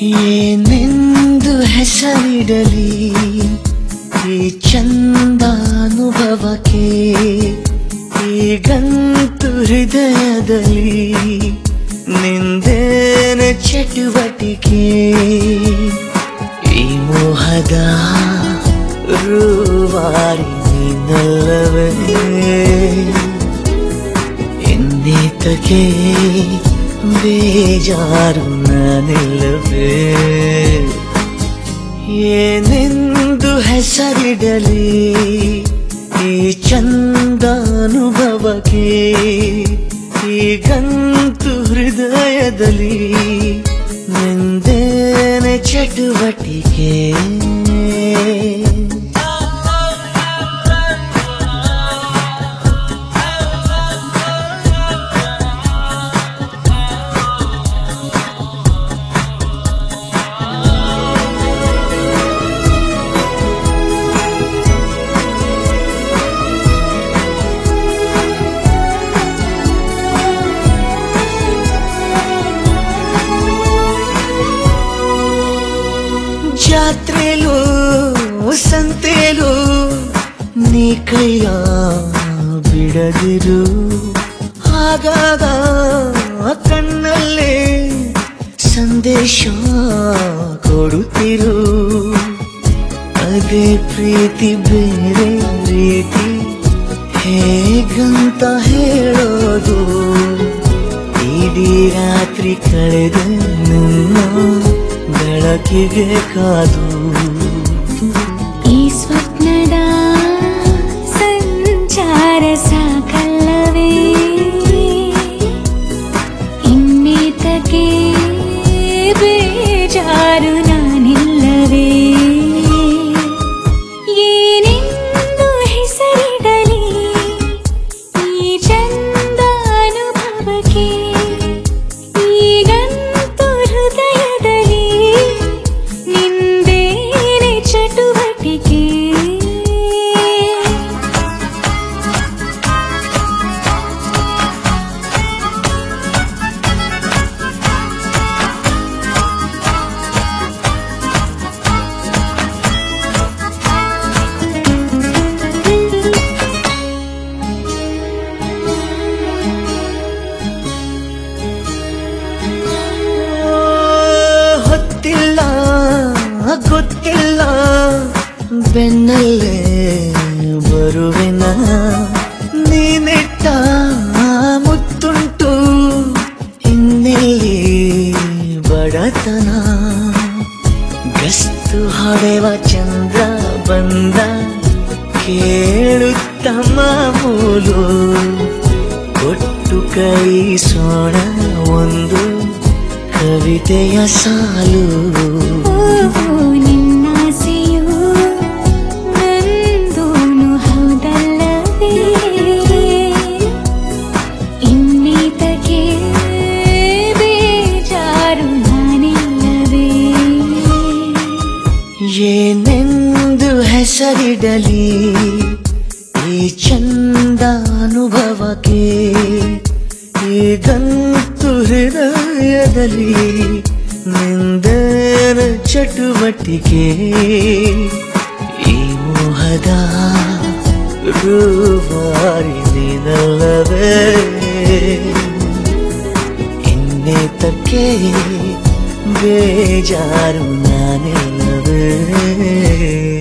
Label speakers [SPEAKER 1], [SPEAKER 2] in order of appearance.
[SPEAKER 1] ಏನೆಂದು ಹೆಸರಿಡಲಿ ಈ ಚಂದಾನುಭವಕ್ಕೆ ಈಗಂತೂ ಹೃದಯದಲ್ಲಿ ನಿಂದೇನ ಚಟುವಟಿಕೆ ಈ ಮೋಹದ ರೂವಾರಿ ನೀನಲ್ಲವೇ ಎನ್ನೇತಕ್ಕೆ ಬೇಜಾರು ನಾನಿಲ್ಲವೇ ಏನೆಂದು ಹೆಸರಿಡಲಿ ಈ ಚಂದಾನುಭವಕ್ಕೆ ಈಗಂತೂ ಹೃದಯದಲ್ಲಿ ನಿಂದೇನೆ ಚಟುವಟಿಕೆ ಜಾತ್ರೆಲು ಸಂತೆಲು ನೀ ಕೈಯ ಬಿಡದಿರು ಆಗಾಗ ಕಣ್ಣಲ್ಲೇ ಸಂದೇಶ ಕೊಡುತ್ತಿರು ಅದೇ ಪ್ರೀತಿ ಬೇರೆ ರೀತಿ ಹೇಗಂತ ಹೇಳೋದು ಇಡೀ ರಾತ್ರಿ ಕಳೆದ ನನ್ನ ಬೆಳಕಿಗೆ ಕಾದು
[SPEAKER 2] ಈ ಸ್ವಪ್ನದ ಸಂಚಾರ ಸಾಕಲ್ಲವೇ ಇನ್ನೀತಕ್ಕೆ ಬೇಜಾರು ನಾನಿಲ್ಲವೇ ಏನೆಂದು ಹೆಸರಿಡಲಿ ಈ ಚಂದ ಅನುಭವಕ್ಕೆ ಈಗಂತೂ ಹೃದಯದಲ್ಲಿ ನಿಂದೇನೆ ಚಟುವಟಿಕೆ
[SPEAKER 1] ಹೊತ್ತಿಲ್ಲ ಗೊತ್ತಿಲ್ಲ ಬೆನ್ನಲ್ಲೇ ಬರುವೆನ ನೀನಿಟ್ಟ ಮುತ್ತುಂಟು ಇನ್ನೆಲ್ಲಿ ಬಡತನ ಗಸ್ತು ಹೊಡೆವ ಚಂದ್ರ ಬಂದ ಕೇಳುತ್ತ ಮಾಮೂಲು ಕೊಟ್ಟು ಕೈಸೋಣ ಒಂದು ಕವಿತೆಯ ಸಾಲು
[SPEAKER 2] ಓಹೋ ನಿನ್ನಾಸೆಯು ನಂದೂನು ಹೌದಲ್ಲವೇ ಇನ್ನೀತಕ್ಕೆ ಬೇಜಾರು ನಾನಿಲ್ಲವೇ
[SPEAKER 1] ಏನೆಂದು ಹೆಸರಿಡಲಿ ಈ ಚಂದಾನುಭವಕ್ಕೆ ಈಗಂತೂ ಹೃದಯದಲ್ಲಿ ನಿಂದರ ಚಟುವಟಿಕೆ ಈ ಮೋಹದ ರೂವಾರಿ ನೀನಲ್ಲವೇ ಇನ್ನೇತಕ್ಕೆ ಬೇಜಾರು ನಾನಿಲ್ಲವೇ